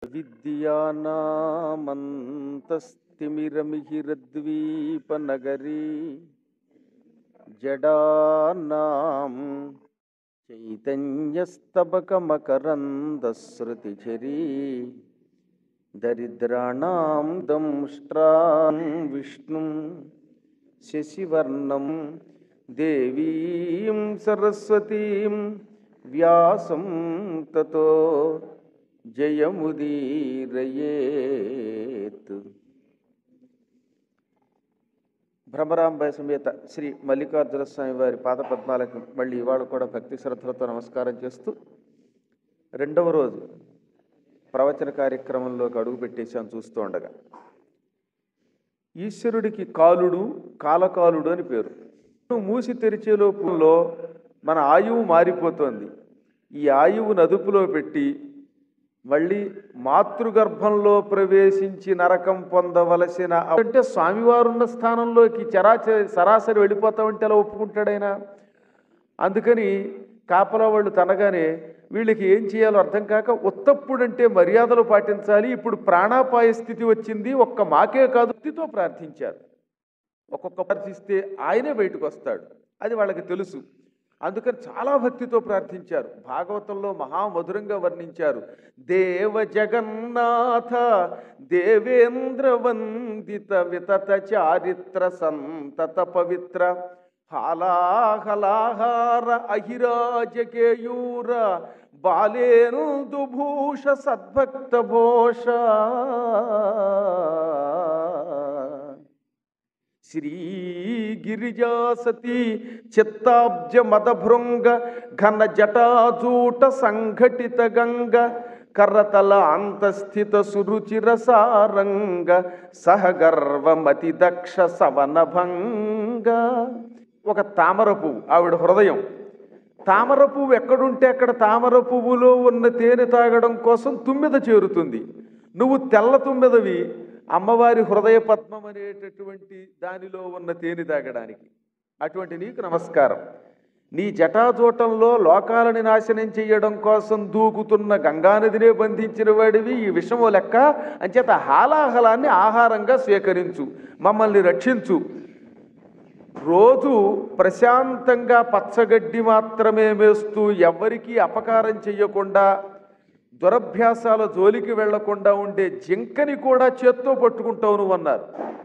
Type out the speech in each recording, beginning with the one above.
విద్యానామంతస్తిమిరమిహిరద్వీపనగరీ జడానాం చైతన్యస్తబకమకరందశ్రుతిఝరీ దరిద్రాణం దంష్ట్రాం విష్ణుం శశివర్ణం దేవీం సరస్వతీం వ్యాసం తతో జయముదీరయేత్ భ్రమరాంబాయ సమేత శ్రీ మల్లికార్జున స్వామి వారి పాదపద్మాలకు మళ్ళీ ఇవాళ కూడా భక్తి శ్రద్ధలతో నమస్కారం చేస్తూ రెండవ రోజు ప్రవచన కార్యక్రమంలోకి అడుగు పెట్టేశాను చూస్తూ ఉండగా ఈశ్వరుడికి కాలుడు కాలకాలుడు అని పేరు మూసి తెరిచే లోపంలో మన ఆయువు మారిపోతోంది ఈ ఆయువును అదుపులో పెట్టి మళ్ళీ మాతృగర్భంలో ప్రవేశించి నరకం పొందవలసిన అంటే స్వామివారున్న స్థానంలోకి చరాచ సరాసరి వెళ్ళిపోతామంటే అలా ఒప్పుకుంటాడైనా అందుకని కాపలా వాళ్ళు తనగానే వీళ్ళకి ఏం చేయాలో అర్థం కాక ఉత్తప్పుడంటే మర్యాదలు పాటించాలి ఇప్పుడు ప్రాణాపాయ స్థితి వచ్చింది ఒక్క మాకే కాదు స్థితితో ప్రార్థించారు ఒక్కొక్క ప్రార్థిస్తే ఆయనే బయటకు వస్తాడు అది వాళ్ళకి తెలుసు అందుకని చాలా భక్తితో ప్రార్థించారు భాగవతంలో మహామధురంగా వర్ణించారు దేవ జగన్నాథ దేవేంద్ర వందిత వితత చారిత్ర సంతత పవిత్ర హాలాహలాహార అహిరాజకేయూర బాలేను దుభూష సద్భక్త భోష శ్రీగిరిజాసతి చిత్తాబ్జ మదభృంగ ఘన జటాజూట సంఘటిత గంగ కర్రతల అంతస్థిత సురుచిర సారంగ సహగర్వమతి దక్ష సవనభంగ ఒక తామర పువ్వు ఆవిడ హృదయం తామర పువ్వు ఎక్కడుంటే అక్కడ తామర పువ్వులో ఉన్న తేనె తాగడం కోసం తుమ్మెద చేరుతుంది నువ్వు తెల్ల తుమ్మెదవి అమ్మవారి హృదయ పద్మం అనేటటువంటి దానిలో ఉన్న తేనె తాగడానికి అటువంటి నీకు నమస్కారం నీ జటాజూటంలో లోకాలని నాశనం చేయడం కోసం దూకుతున్న గంగానదినే బంధించిన వాడివి ఈ విషము లెక్క అంచేత హాలాహలాన్ని ఆహారంగా స్వీకరించు మమ్మల్ని రక్షించు రోజు ప్రశాంతంగా పచ్చగడ్డి మాత్రమే మేస్తూ ఎవ్వరికీ అపకారం చెయ్యకుండా దురభ్యాసాల జోలికి వెళ్లకుండా ఉండే జింకని కూడా చేత్తో పట్టుకుంటావు నువ్వు అన్నారు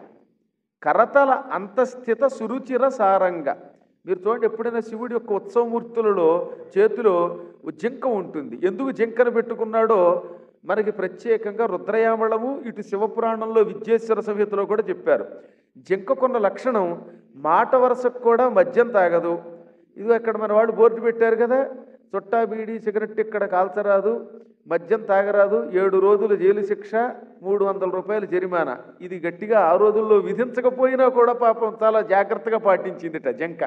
కరతల అంతస్థిత సురుచిర సారంగా మీరు చూడండి ఎప్పుడైనా శివుడి యొక్క ఉత్సవమూర్తులలో చేతిలో ఓ జింక ఉంటుంది ఎందుకు జింకను పెట్టుకున్నాడో మనకి ప్రత్యేకంగా రుద్రయామళము ఇటు శివపురాణంలో విద్యేశ్వర సంహితలో కూడా చెప్పారు జింకకున్న లక్షణం మాట వరుసకు కూడా మద్యం తాగదు ఇది అక్కడ మన వాళ్ళు బోర్డు పెట్టారు కదా చుట్టా బీడి సిగరెట్ ఇక్కడ కాల్చరాదు మద్యం తాగరాదు ఏడు రోజులు జైలు శిక్ష మూడు వందల రూపాయలు జరిమానా ఇది గట్టిగా ఆ రోజుల్లో విధించకపోయినా కూడా పాపం చాలా జాగ్రత్తగా పాటించిందిట జంక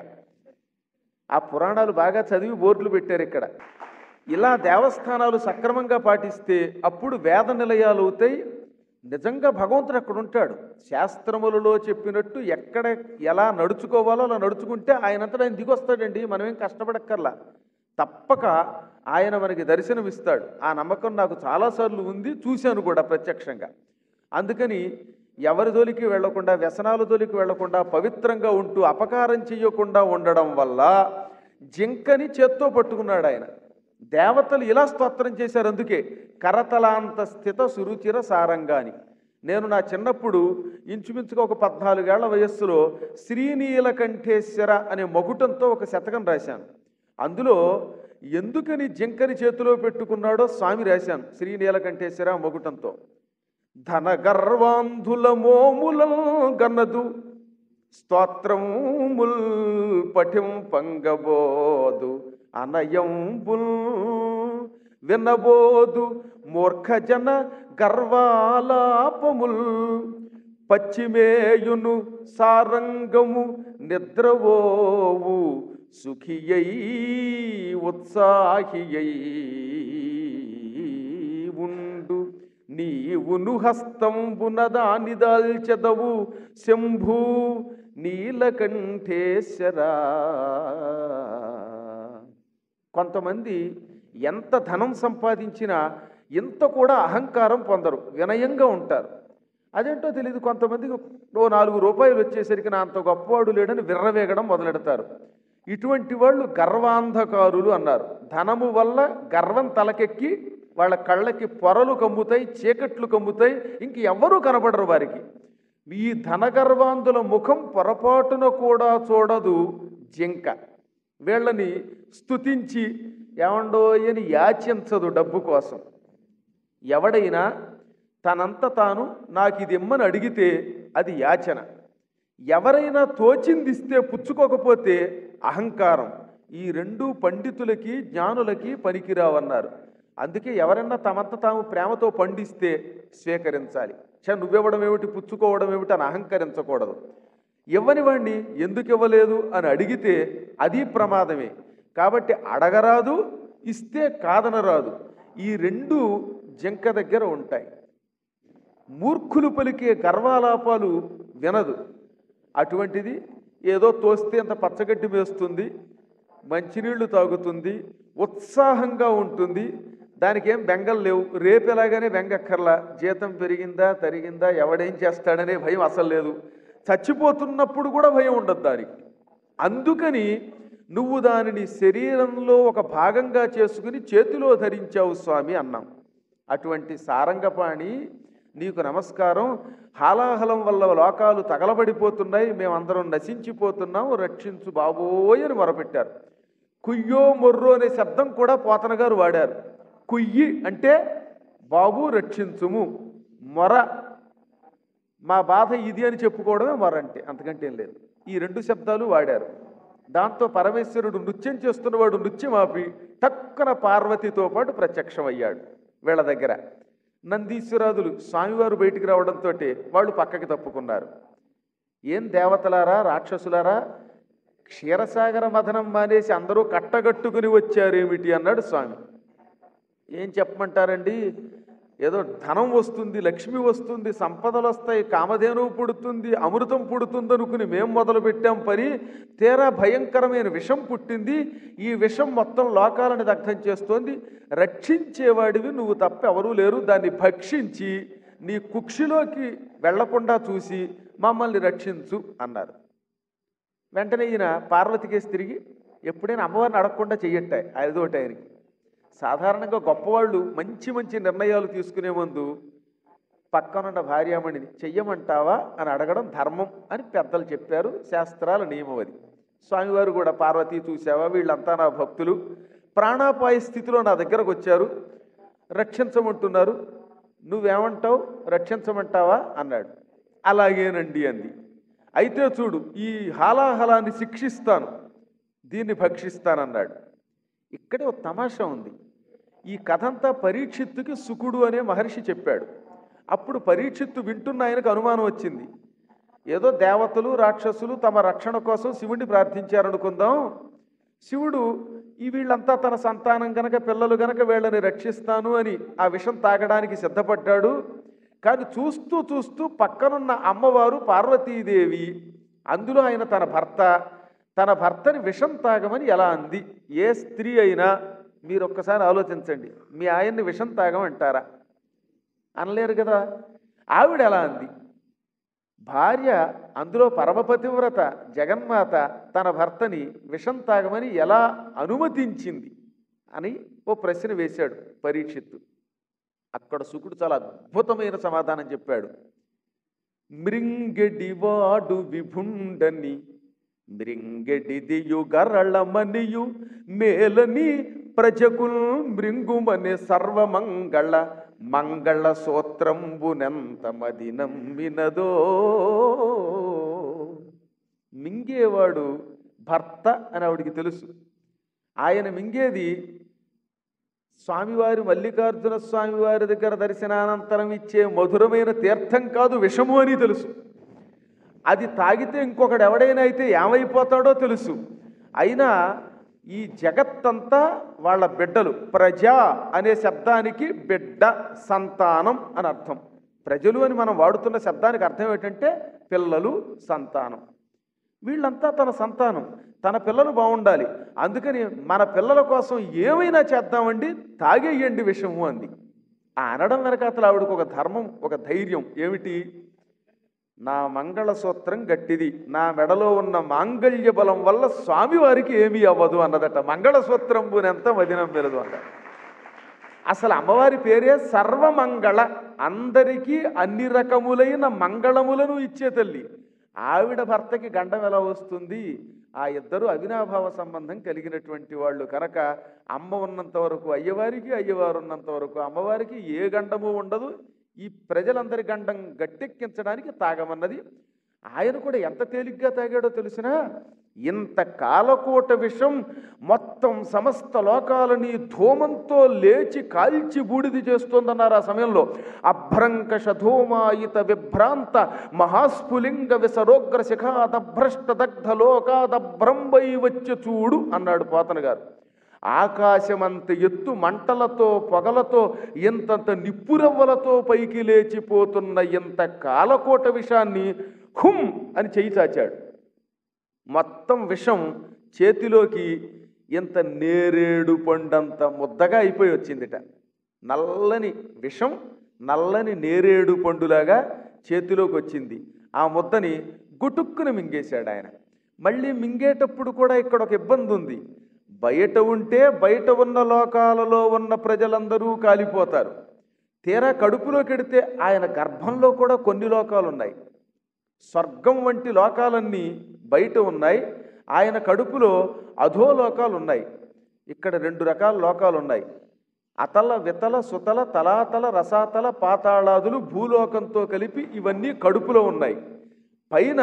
ఆ పురాణాలు బాగా చదివి బోర్డులు పెట్టారు ఇక్కడ ఇలా దేవస్థానాలు సక్రమంగా పాటిస్తే అప్పుడు వేద నిలయాలు అవుతాయి నిజంగా భగవంతుడు అక్కడ ఉంటాడు శాస్త్రములలో చెప్పినట్టు ఎక్కడ ఎలా నడుచుకోవాలో అలా నడుచుకుంటే ఆయనంతటా ఆయన దిగొస్తాడండి మనమేం కష్టపడక్కర్లా తప్పక ఆయన మనకి దర్శనమిస్తాడు ఆ నమ్మకం నాకు చాలాసార్లు ఉంది చూశాను కూడా ప్రత్యక్షంగా అందుకని ఎవరి జోలికి వెళ్లకుండా వ్యసనాల జోలికి వెళ్లకుండా పవిత్రంగా ఉంటూ అపకారం చెయ్యకుండా ఉండడం వల్ల జింకని చేత్తో పట్టుకున్నాడు ఆయన దేవతలు ఇలా స్తోత్రం చేశారు అందుకే కరతలాంత స్థిత సురుచిర సారంగాని నేను నా చిన్నప్పుడు ఇంచుమించుగా ఒక పద్నాలుగేళ్ల వయస్సులో శ్రీనీలకంఠేశ్వర అనే మగుటంతో ఒక శతకం రాశాను అందులో ఎందుకని జింకని చేతిలో పెట్టుకున్నాడో స్వామి రాశాను శ్రీనీలకంఠేశ్వర మగుటంతో ధన గర్వాంధుల మోముల గన్నదు స్తోత్రముల్ పఠిం పంగబోదు అనయంబుల్ వినబోదు మూర్ఖజన గర్వాలాపముల్ పశ్చిమేయును సారంగము నిద్రవోవు సుఖియై ఉత్సాహియై ఉండు నీవును హస్తంబున దాని దాల్చెదవు శంభూ నీలకంఠేశ్వరా కొంతమంది ఎంత ధనం సంపాదించినా ఇంత కూడా అహంకారం పొందరు వినయంగా ఉంటారు అదేంటో తెలియదు కొంతమందికి ఓ నాలుగు రూపాయలు వచ్చేసరికి నా అంత గొప్పవాడు లేడని విర్రవేగడం మొదలెడతారు ఇటువంటి వాళ్ళు గర్వాంధకారులు అన్నారు ధనము వల్ల గర్వం తలకెక్కి వాళ్ళ కళ్ళకి పొరలు కమ్ముతాయి చీకట్లు కమ్ముతాయి ఇంక ఎవ్వరూ కనబడరు వారికి ఈ ధనగర్వాంధుల ముఖం పొరపాటున కూడా చూడదు జింక వీళ్ళని స్తుతించి ఏమండో అని యాచించదు డబ్బు కోసం ఎవడైనా తనంత తాను నాకు ఇది ఇమ్మని అడిగితే అది యాచన ఎవరైనా తోచిందిస్తే పుచ్చుకోకపోతే అహంకారం ఈ రెండు పండితులకి జ్ఞానులకి పనికిరావన్నారు అందుకే ఎవరైనా తమంత తాము ప్రేమతో పండిస్తే స్వీకరించాలి చ నువ్వివ్వడం ఏమిటి పుచ్చుకోవడం ఏమిటి అని అహంకరించకూడదు ఇవ్వని వాణ్ణి ఎందుకు ఇవ్వలేదు అని అడిగితే అది ప్రమాదమే కాబట్టి అడగరాదు ఇస్తే కాదనరాదు ఈ రెండు జింక దగ్గర ఉంటాయి మూర్ఖులు పలికే గర్వాలాపాలు వినదు అటువంటిది ఏదో తోస్తే అంత పచ్చగడ్డి వేస్తుంది మంచినీళ్లు తాగుతుంది ఉత్సాహంగా ఉంటుంది దానికి ఏం బెంగలు లేవు రేపు ఎలాగానే బెంగక్కర్లా జీతం పెరిగిందా తరిగిందా ఎవడేం చేస్తాడనే భయం అసలు లేదు చచ్చిపోతున్నప్పుడు కూడా భయం ఉండదు దానికి అందుకని నువ్వు దానిని శరీరంలో ఒక భాగంగా చేసుకుని చేతిలో ధరించావు స్వామి అన్నాం అటువంటి సారంగపాణి నీకు నమస్కారం హాలాహలం వల్ల లోకాలు తగలబడిపోతున్నాయి మేమందరం నశించిపోతున్నాం రక్షించు బాబోయ్ అని మొరపెట్టారు కుయ్యో మొర్రో అనే శబ్దం కూడా పోతన గారు వాడారు కుయ్యి అంటే బాబు రక్షించుము మొర మా బాధ ఇది అని చెప్పుకోవడమే మొర అంటే అంతకంటే ఏం లేదు ఈ రెండు శబ్దాలు వాడారు దాంతో పరమేశ్వరుడు నృత్యం చేస్తున్నవాడు నృత్యం ఆపి టక్కున పార్వతితో పాటు ప్రత్యక్షమయ్యాడు వీళ్ళ దగ్గర నందీశ్వరాదులు స్వామివారు బయటికి రావడంతో వాళ్ళు పక్కకి తప్పుకున్నారు ఏం దేవతలారా రాక్షసులారా క్షీరసాగర మథనం మానేసి అందరూ కట్టగట్టుకుని వచ్చారేమిటి అన్నాడు స్వామి ఏం చెప్పమంటారండి ఏదో ధనం వస్తుంది లక్ష్మి వస్తుంది సంపదలు వస్తాయి కామధేనువు పుడుతుంది అమృతం పుడుతుంది అనుకుని మేము మొదలు పెట్టాం పని తీరా భయంకరమైన విషం పుట్టింది ఈ విషం మొత్తం లోకాలను దగ్ధం చేస్తోంది రక్షించేవాడివి నువ్వు తప్ప ఎవరూ లేరు దాన్ని భక్షించి నీ కుక్షిలోకి వెళ్లకుండా చూసి మమ్మల్ని రక్షించు అన్నారు వెంటనే ఈయన పార్వతికేసి తిరిగి ఎప్పుడైనా అమ్మవారిని అడగకుండా చెయ్యట్టాయి అదొకటి ఆయనకి సాధారణంగా గొప్పవాళ్ళు మంచి మంచి నిర్ణయాలు తీసుకునే ముందు పక్కనున్న భార్యామణిని చెయ్యమంటావా అని అడగడం ధర్మం అని పెద్దలు చెప్పారు శాస్త్రాల నియమం అది స్వామివారు కూడా పార్వతి చూసావా వీళ్ళంతా నా భక్తులు ప్రాణాపాయ స్థితిలో నా దగ్గరకు వచ్చారు రక్షించమంటున్నారు నువ్వేమంటావు రక్షించమంటావా అన్నాడు అలాగేనండి అంది అయితే చూడు ఈ హాలాహలాన్ని శిక్షిస్తాను దీన్ని భక్షిస్తానన్నాడు ఇక్కడే ఒక తమాషా ఉంది ఈ కథంతా పరీక్షిత్తుకి సుకుడు అనే మహర్షి చెప్పాడు అప్పుడు పరీక్షిత్తు వింటున్న ఆయనకు అనుమానం వచ్చింది ఏదో దేవతలు రాక్షసులు తమ రక్షణ కోసం శివుణ్ణి ప్రార్థించారనుకుందాం శివుడు ఈ వీళ్ళంతా తన సంతానం గనక పిల్లలు గనక వీళ్ళని రక్షిస్తాను అని ఆ విషం తాగడానికి సిద్ధపడ్డాడు కానీ చూస్తూ చూస్తూ పక్కనున్న అమ్మవారు పార్వతీదేవి అందులో ఆయన తన భర్త తన భర్తని విషం తాగమని ఎలా అంది ఏ స్త్రీ అయినా మీరు ఒక్కసారి ఆలోచించండి మీ ఆయన్ని విషం తాగమంటారా అనలేరు కదా ఆవిడ ఎలా అంది భార్య అందులో పరమపతివ్రత జగన్మాత తన భర్తని విషం తాగమని ఎలా అనుమతించింది అని ఓ ప్రశ్న వేశాడు పరీక్షిత్తు అక్కడ శుకుడు చాలా అద్భుతమైన సమాధానం చెప్పాడు మృంగెడివాడు విభుండని మృంగెడిదియు గరళమనియు మేలని ప్రజకుల్ మృంగుమనే సర్వమంగళ మంగళ సూత్రంబునెంత మది నమ్మినదో మింగేవాడు భర్త అని ఆవిడికి తెలుసు ఆయన మింగేది స్వామివారి మల్లికార్జున స్వామివారి దగ్గర దర్శనానంతరం ఇచ్చే మధురమైన తీర్థం కాదు విషము అని తెలుసు అది తాగితే ఇంకొకడు ఎవడైనా అయితే ఏమైపోతాడో తెలుసు అయినా ఈ జగత్తంతా వాళ్ళ బిడ్డలు ప్రజ అనే శబ్దానికి బిడ్డ సంతానం అని అర్థం ప్రజలు అని మనం వాడుతున్న శబ్దానికి అర్థం ఏంటంటే పిల్లలు సంతానం వీళ్ళంతా తన సంతానం తన పిల్లలు బాగుండాలి అందుకని మన పిల్లల కోసం ఏమైనా చేద్దామండి తాగేయండి విషము అంది ఆ అనడం వెనక అసలు ఆవిడకు ఒక ధర్మం ఒక ధైర్యం ఏమిటి నా మంగళసూత్రం గట్టిది నా మెడలో ఉన్న మాంగళ్య బలం వల్ల స్వామివారికి ఏమీ అవ్వదు అన్నదట మంగళసూత్రం పూనెంత మదినం మెరదు అన్నది అసలు అమ్మవారి పేరే సర్వమంగళ అందరికీ అన్ని రకములైన మంగళములను ఇచ్చే తల్లి ఆవిడ భర్తకి గండం ఎలా వస్తుంది ఆ ఇద్దరు అవినాభావ సంబంధం కలిగినటువంటి వాళ్ళు కనుక అమ్మ ఉన్నంత వరకు అయ్యవారికి అయ్యవారు ఉన్నంత వరకు అమ్మవారికి ఏ గండము ఉండదు ఈ ప్రజలందరి గండం గట్టెక్కించడానికి తాగమన్నది ఆయన కూడా ఎంత తేలిగ్గా తాగాడో తెలిసినా ఇంత కాలకోట విషం మొత్తం సమస్త లోకాలని ధూమంతో లేచి కాల్చి బూడిది చేస్తోందన్నారు ఆ సమయంలో అభ్రంకష ధూమాయిత విభ్రాంత మహాస్ఫులింగ విసరోగ్ర శిఖాదభ్రష్ట దగ్ధ లోకాదభ్రంబై వచ్చి చూడు అన్నాడు పోతన గారు ఆకాశమంత ఎత్తు మంటలతో పొగలతో ఇంతంత నిప్పురవ్వలతో పైకి లేచిపోతున్న ఇంత కాలకోట విషాన్ని హుం అని చెయ్యి చాచాడు మొత్తం విషం చేతిలోకి ఇంత నేరేడు పండంత ముద్దగా అయిపోయి వచ్చిందిట నల్లని విషం నల్లని నేరేడు పండులాగా చేతిలోకి వచ్చింది ఆ ముద్దని గుటుక్కుని మింగేశాడు ఆయన మళ్ళీ మింగేటప్పుడు కూడా ఇక్కడ ఒక ఇబ్బంది ఉంది బయట ఉంటే బయట ఉన్న లోకాలలో ఉన్న ప్రజలందరూ కాలిపోతారు తీరా కడుపులోకి ఎడితే ఆయన గర్భంలో కూడా కొన్ని లోకాలు ఉన్నాయి స్వర్గం వంటి లోకాలన్నీ బయట ఉన్నాయి ఆయన కడుపులో అధోలోకాలు ఉన్నాయి ఇక్కడ రెండు రకాల లోకాలు ఉన్నాయి అతల వితల సుతల తలాతల రసాతల పాతాళాదులు భూలోకంతో కలిపి ఇవన్నీ కడుపులో ఉన్నాయి పైన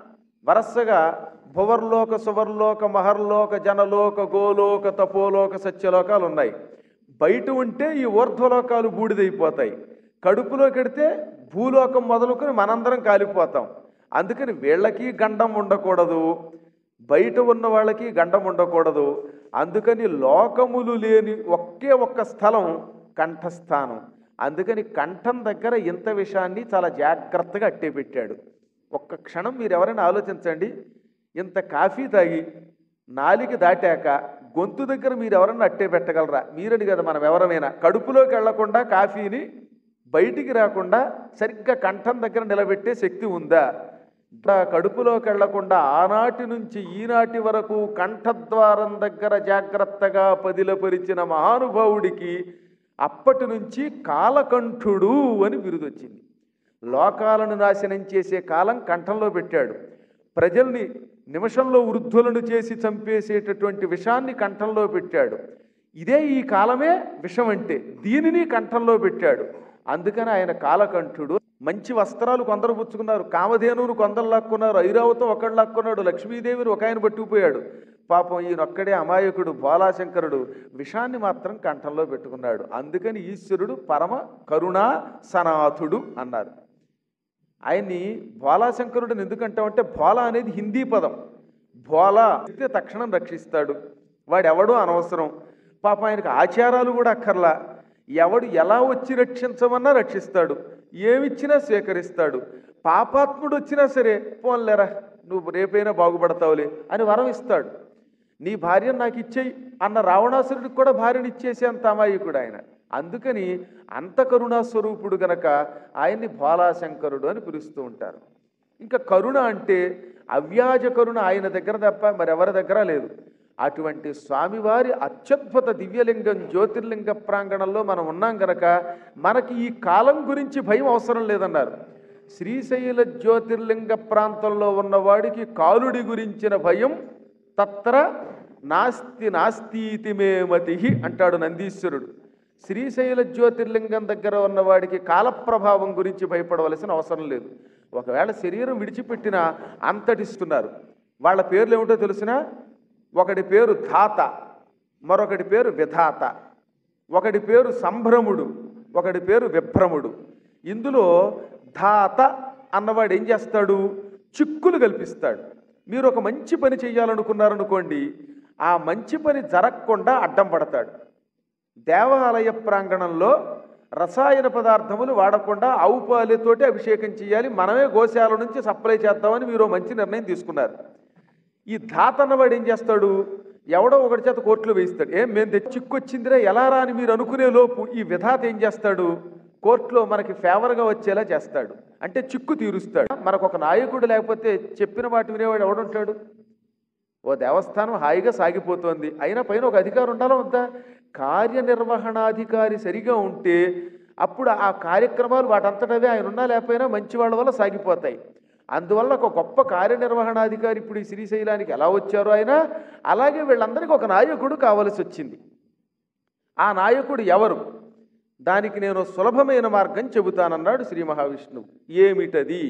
వరసగా భువర్లోక సువర్లోక మహర్లోక జనలోక గోలోక తపోలోక సత్యలోకాలు ఉన్నాయి బయట ఉంటే ఈ ఊర్ధ్వలోకాలు బూడిదైపోతాయి కడుపులో కెడితే భూలోకం మొదలుకొని మనందరం కాలిపోతాం అందుకని వీళ్ళకి గండం ఉండకూడదు బయట ఉన్న వాళ్ళకి గండం ఉండకూడదు అందుకని లోకములు లేని ఒకే ఒక్క స్థలం కంఠస్థానం అందుకని కంఠం దగ్గర ఇంత విషయాన్ని చాలా జాగ్రత్తగా అట్టే పెట్టాడు ఒక్క క్షణం మీరు ఎవరైనా ఆలోచించండి ఇంత కాఫీ తాగి నాలిక దాటాక గొంతు దగ్గర మీరు ఎవరన్నా అట్టే పెట్టగలరా మీరని కదా మనం ఎవరమైనా కడుపులోకి వెళ్లకుండా కాఫీని బయటికి రాకుండా సరిగ్గా కంఠం దగ్గర నిలబెట్టే శక్తి ఉందా దా కడుపులోకి వెళ్లకుండా ఆనాటి నుంచి ఈనాటి వరకు కంఠద్వారం దగ్గర జాగ్రత్తగా పదిలపరిచిన మహానుభావుడికి అప్పటి నుంచి కాలకంఠుడు అని బిరుదొచ్చింది లోకాలను నాశనం చేసే కాలం కంఠంలో పెట్టాడు ప్రజల్ని నిమిషంలో వృద్ధులను చేసి చంపేసేటటువంటి విషాన్ని కంఠంలో పెట్టాడు ఇదే ఈ కాలమే విషం అంటే దీనిని కంఠంలో పెట్టాడు అందుకని ఆయన కాలకంఠుడు మంచి వస్త్రాలు కొందరు పుచ్చుకున్నారు కామధేనువును కొందరు లాక్కున్నారు ఐరావతం ఒకడు లాక్కున్నాడు లక్ష్మీదేవిని ఒక ఆయన పట్టుకుపోయాడు పాపం ఈయనొక్కడే అమాయకుడు బాలాశంకరుడు విషాన్ని మాత్రం కంఠంలో పెట్టుకున్నాడు అందుకని ఈశ్వరుడు పరమ కరుణా సనాథుడు అన్నారు ఆయన్ని భోలాశంకరుడిని ఎందుకంటామంటే భోలా అనేది హిందీ పదం భోలా ఇస్తే తక్షణం రక్షిస్తాడు వాడెవడో అనవసరం పాప ఆయనకు ఆచారాలు కూడా అక్కర్లా ఎవడు ఎలా వచ్చి రక్షించమన్నా రక్షిస్తాడు ఏమిచ్చినా స్వీకరిస్తాడు పాపాత్ముడు వచ్చినా సరే పోన్లేరా నువ్వు రేపైనా బాగుపడతావులే అని వరం ఇస్తాడు నీ భార్యను నాకు ఇచ్చేయి అన్న రావణాసురుడికి కూడా భార్యను ఇచ్చేసే అంత అమాయకుడు ఆయన అందుకని అంత కరుణాస్వరూపుడు గనక ఆయన్ని బాలాశంకరుడు అని పిలుస్తూ ఉంటారు ఇంకా కరుణ అంటే అవ్యాజ కరుణ ఆయన దగ్గర తప్ప మరెవరి దగ్గర లేదు అటువంటి స్వామివారి అత్యద్భుత దివ్యలింగం జ్యోతిర్లింగ ప్రాంగణంలో మనం ఉన్నాం గనక మనకి ఈ కాలం గురించి భయం అవసరం లేదన్నారు శ్రీశైల జ్యోతిర్లింగ ప్రాంతంలో ఉన్నవాడికి కాలుడి గురించిన భయం తత్ర నాస్తి నాస్తీతి మే మతి అంటాడు నందీశ్వరుడు శ్రీశైల జ్యోతిర్లింగం దగ్గర ఉన్నవాడికి కాలప్రభావం గురించి భయపడవలసిన అవసరం లేదు ఒకవేళ శరీరం విడిచిపెట్టినా అంతటిస్తున్నారు వాళ్ళ పేర్లు ఏమిటో తెలిసినా ఒకడి పేరు ధాత మరొకటి పేరు విధాత ఒకడి పేరు సంభ్రముడు ఒకడి పేరు విభ్రముడు ఇందులో ధాత అన్నవాడు ఏం చేస్తాడు చిక్కులు కల్పిస్తాడు మీరు ఒక మంచి పని చేయాలనుకున్నారనుకోండి ఆ మంచి పని జరగకుండా అడ్డం పడతాడు దేవాలయ ప్రాంగణంలో రసాయన పదార్థములు వాడకుండా ఆవు పాలతోటి అభిషేకం చేయాలి మనమే గోశాల నుంచి సప్లై చేద్దామని మీరు ఓ మంచి నిర్ణయం తీసుకున్నారు ఈ ధాత అన్నవాడు ఏం చేస్తాడు ఎవడో ఒకటి చేత కోర్టులో వేయిస్తాడు ఏం మేము తెచ్చి చిక్కు వచ్చిందిరా ఎలా రా అని మీరు అనుకునే లోపు ఈ విధాత ఏం చేస్తాడు కోర్టులో మనకి ఫేవర్గా వచ్చేలా చేస్తాడు అంటే చిక్కు తీరుస్తాడు మనకు ఒక నాయకుడు లేకపోతే చెప్పిన వాటి వినేవాడు ఎవడుంటాడు ఓ దేవస్థానం హాయిగా సాగిపోతోంది అయినా పైన ఒక అధికారం ఉండాలా వద్దా కార్యనిర్వహణాధికారి సరిగా ఉంటే అప్పుడు ఆ కార్యక్రమాలు వాటంతటవే ఆయన ఉన్నా లేకపోయినా మంచి వాళ్ళ వల్ల సాగిపోతాయి అందువల్ల ఒక గొప్ప కార్యనిర్వహణాధికారి ఇప్పుడు ఈ శ్రీశైలానికి ఎలా వచ్చారో ఆయన అలాగే వీళ్ళందరికీ ఒక నాయకుడు కావలసి వచ్చింది ఆ నాయకుడు ఎవరు దానికి నేను సులభమైన మార్గం చెబుతానన్నాడు శ్రీ మహావిష్ణువు ఏమిటది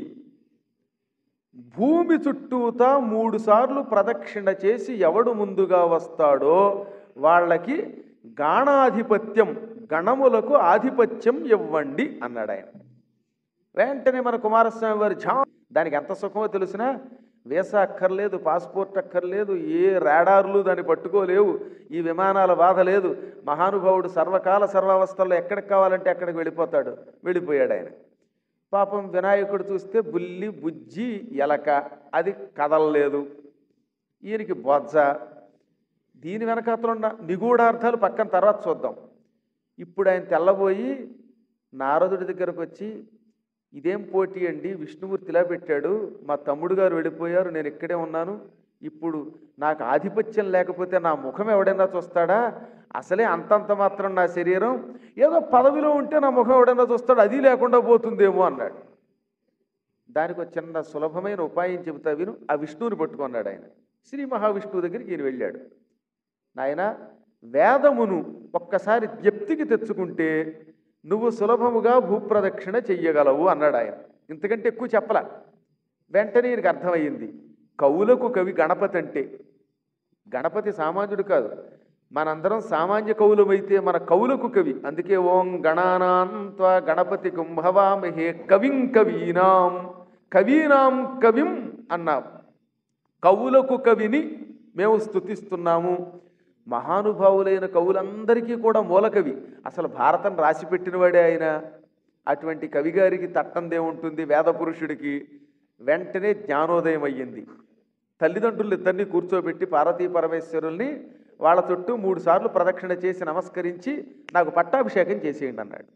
భూమి చుట్టూతా మూడు సార్లు ప్రదక్షిణ చేసి ఎవడు ముందుగా వస్తాడో వాళ్ళకి గాణాధిపత్యం గణములకు ఆధిపత్యం ఇవ్వండి అన్నాడు ఆయన వెంటనే మన కుమారస్వామి వారు ఝా దానికి ఎంత సుఖమో తెలిసినా వీసా అక్కర్లేదు పాస్పోర్ట్ అక్కర్లేదు ఏ రాడార్లు దాన్ని పట్టుకోలేవు ఈ విమానాల బాధ లేదు మహానుభావుడు సర్వకాల సర్వావస్థల్లో ఎక్కడికి కావాలంటే అక్కడికి వెళ్ళిపోతాడు వెళ్ళిపోయాడు ఆయన పాపం వినాయకుడు చూస్తే బుల్లి బుజ్జి ఎలక అది కదలలేదు ఈయనకి బొజ్జ దీని వెనకాతలు ఉన్న నిగూఢార్థాలు పక్కన తర్వాత చూద్దాం ఇప్పుడు ఆయన తెల్లబోయి నారదుడి దగ్గరకు వచ్చి ఇదేం పోటీ అండి విష్ణుమూర్తి ఇలా పెట్టాడు మా తమ్ముడు గారు వెళ్ళిపోయారు నేను ఇక్కడే ఉన్నాను ఇప్పుడు నాకు ఆధిపత్యం లేకపోతే నా ముఖం ఎవడైనా చూస్తాడా అసలే అంతంత మాత్రం నా శరీరం ఏదో పదవిలో ఉంటే నా ముఖం ఎవడైనా చూస్తాడు అది లేకుండా పోతుందేమో అన్నాడు దానికి ఒక చిన్న సులభమైన ఉపాయం చెబుతా విను ఆ విష్ణువుని పట్టుకున్నాడు ఆయన శ్రీ మహావిష్ణువు దగ్గరికి ఈయన వెళ్ళాడు నాయన వేదమును ఒక్కసారి జ్ఞప్తికి తెచ్చుకుంటే నువ్వు సులభముగా భూప్రదక్షిణ చెయ్యగలవు అన్నాడు ఆయన ఇంతకంటే ఎక్కువ చెప్పలా వెంటనే ఈయనకి అర్థమయ్యింది కవులకు కవి గణపతి అంటే గణపతి సామాన్యుడు కాదు మనందరం సామాన్య కవులమైతే మన కవులకు కవి అందుకే ఓం గణానాంత్వ గణపతి కుంభవామహే కవిం కవీనాం కవీనాం కవిం అన్నాం కవులకు కవిని మేము స్తుతిస్తున్నాము మహానుభావులైన కవులందరికీ కూడా మూలకవి అసలు భారతం రాసి పెట్టినవాడే ఆయన అటువంటి కవిగారికి తట్టందే ఉంటుంది వేద పురుషుడికి వెంటనే జ్ఞానోదయం అయ్యింది తల్లిదండ్రులు ఇద్దరిని కూర్చోబెట్టి పార్వతీ పరమేశ్వరుల్ని వాళ్ళ చుట్టూ మూడు సార్లు ప్రదక్షిణ చేసి నమస్కరించి నాకు పట్టాభిషేకం చేసేయండి అన్నాడు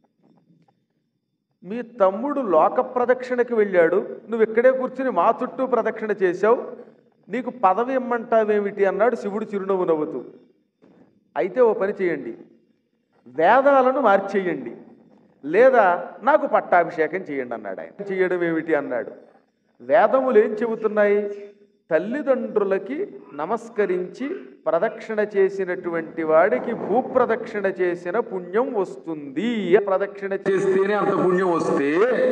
మీ తమ్ముడు లోక ప్రదక్షిణకి వెళ్ళాడు నువ్వు ఇక్కడే కూర్చుని మా చుట్టూ ప్రదక్షిణ చేశావు నీకు పదవి ఇమ్మంటావేమిటి అన్నాడు శివుడు చిరునవ్వు నవ్వుతూ అయితే ఓ పని చేయండి వేదాలను మార్చేయండి లేదా నాకు పట్టాభిషేకం చేయండి అన్నాడు ఆయన చేయడం ఏమిటి అన్నాడు వేదములు ఏం చెబుతున్నాయి తల్లిదండ్రులకి నమస్కరించి ప్రదక్షిణ చేసినటువంటి వాడికి భూప్రదక్షిణ చేసిన పుణ్యం వస్తుంది ప్రదక్షిణ చేస్తేనే అంత పుణ్యం వస్తే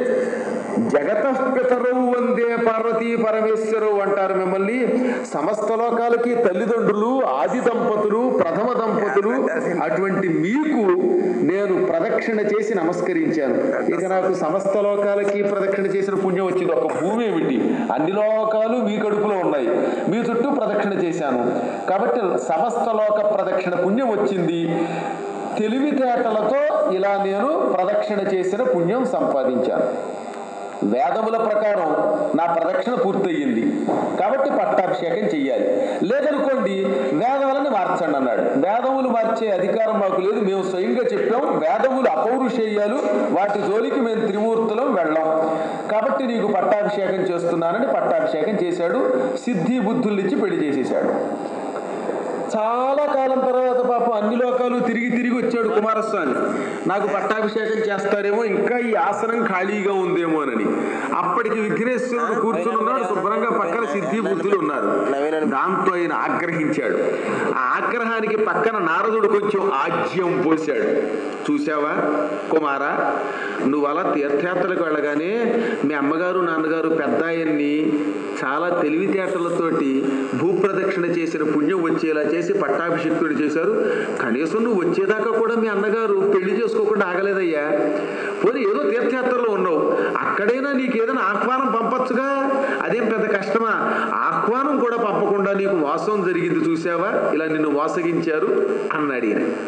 జగత పితరవు వందే పార్వతీ పరమేశ్వరవు అంటారు మిమ్మల్ని సమస్త లోకాలకి తల్లిదండ్రులు ఆది దంపతులు ప్రథమ దంపతులు అటువంటి మీకు నేను ప్రదక్షిణ చేసి నమస్కరించాను ఇక నాకు సమస్త లోకాలకి ప్రదక్షిణ చేసిన పుణ్యం వచ్చింది ఒక భూమి ఏమిటి అన్ని లోకాలు మీ కడుపులో ఉన్నాయి మీ చుట్టూ ప్రదక్షిణ చేశాను కాబట్టి సమస్త లోక ప్రదక్షిణ పుణ్యం వచ్చింది తెలివితేటలతో ఇలా నేను ప్రదక్షిణ చేసిన పుణ్యం సంపాదించాను వేదముల ప్రకారం నా ప్రదక్షిణ పూర్తయింది కాబట్టి పట్టాభిషేకం చెయ్యాలి లేదనుకోండి వేదాలను మార్చండి అన్నాడు వేదములు మార్చే అధికారం మాకు లేదు మేము స్వయంగా చెప్పాం వేదములు అపౌరుషేయాలు వాటి జోలికి మేము త్రిమూర్తులం వెళ్ళాం కాబట్టి నీకు పట్టాభిషేకం చేస్తున్నానని పట్టాభిషేకం చేశాడు సిద్ధి బుద్ధుల్నిచ్చి పెళ్లి చేసేశాడు చాలా కాలం తర్వాత పాపం అన్ని లోకాలు తిరిగి తిరిగి వచ్చాడు కుమారస్వామి నాకు పట్టాభిషేకం చేస్తారేమో ఇంకా ఈ ఆసనం ఖాళీగా ఉందేమోనని అప్పటికి విఘ్నేశ్వరుడు కూర్చుని ఉన్నాడు శుభ్రంగా పక్కన సిద్ధి బుద్ధులు ఉన్నారు దాంతో ఆయన ఆగ్రహించాడు ఆ ఆగ్రహానికి పక్కన నారదుడు కొంచెం ఆజ్యం పోశాడు చూసావా కుమార నువ్వు అలా తీర్థయాత్రలకు వెళ్ళగానే మీ అమ్మగారు నాన్నగారు పెద్ద ఆయన్ని చాలా తెలివితేటలతోటి భూప్రదక్షిణ చేసిన పుణ్యం వచ్చేలా చేసి పట్టాభిషిక్తుడు చేశారు కనీసం నువ్వు వచ్చేదాకా కూడా మీ అన్నగారు పెళ్లి చేసుకోకుండా ఆగలేదయ్యా పోనీ ఏదో తీర్థయాత్రలో ఉన్నావు అక్కడైనా నీకు ఏదైనా ఆహ్వానం పంపచ్చుగా అదేం పెద్ద కష్టమా ఆహ్వానం కూడా పంపకుండా నీకు వాసం జరిగింది చూసావా ఇలా నిన్ను వాసగించారు అన్నాడు ఈయన